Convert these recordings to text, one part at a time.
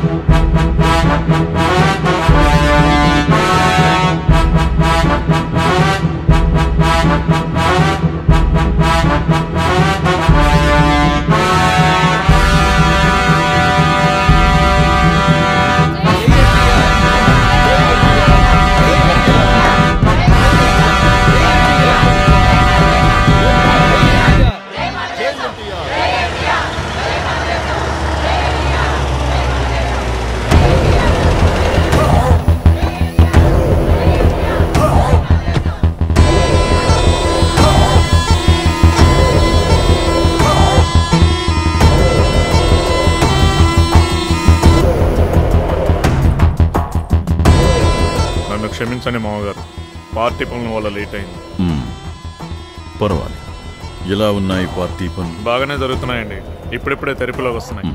నన్ను క్షమించండి మామగారు పార్టీ పనుల వల్ల లేట్ అయింది మ్మ్. పర్వాలేదు ఎలా ఉన్నాయి పార్టీ పనులు బాగానే జరుగుతున్నాయండి ఇప్పుడిప్పుడే తెరపులోకి వస్తున్నాయి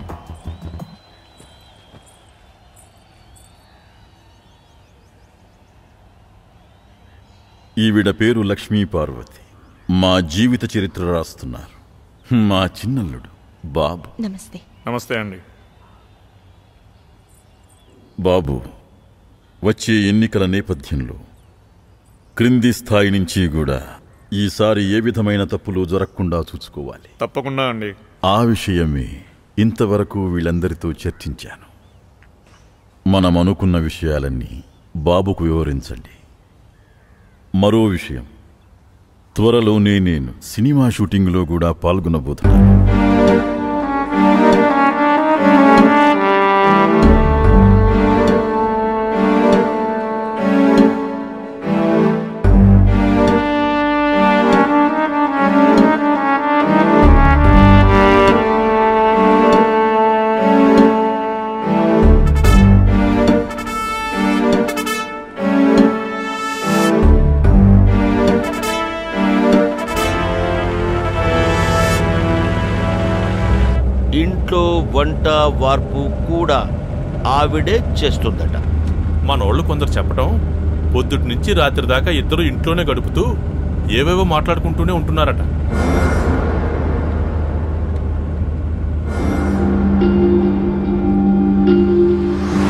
ఈవిడ పేరు లక్ష్మీ పార్వతి మా జీవిత చరిత్ర రాస్తున్నారు మా చిన్నల్లుడు బాబు నమస్తే నమస్తే అండి బాబు వచ్చే ఎన్నికల నేపథ్యంలో క్రింది స్థాయి నుంచి కూడా ఈసారి ఏ విధమైన తప్పులు జరగకుండా చూసుకోవాలి తప్పకుండా అండి ఆ విషయమే ఇంతవరకు వీళ్ళందరితో చర్చించాను మనం అనుకున్న విషయాలన్నీ బాబుకు వివరించండి మరో విషయం త్వరలోనే నేను సినిమా షూటింగ్లో కూడా పాల్గొనబోతున్నాను ఇంట్లో వంట వార్పు కూడా ఆవిడే చేస్తుందట మనోళ్ళు కొందరు చెప్పడం పొద్దుటి నుంచి రాత్రి దాకా ఇద్దరు ఇంట్లోనే గడుపుతూ ఏవేవో మాట్లాడుకుంటూనే ఉంటున్నారట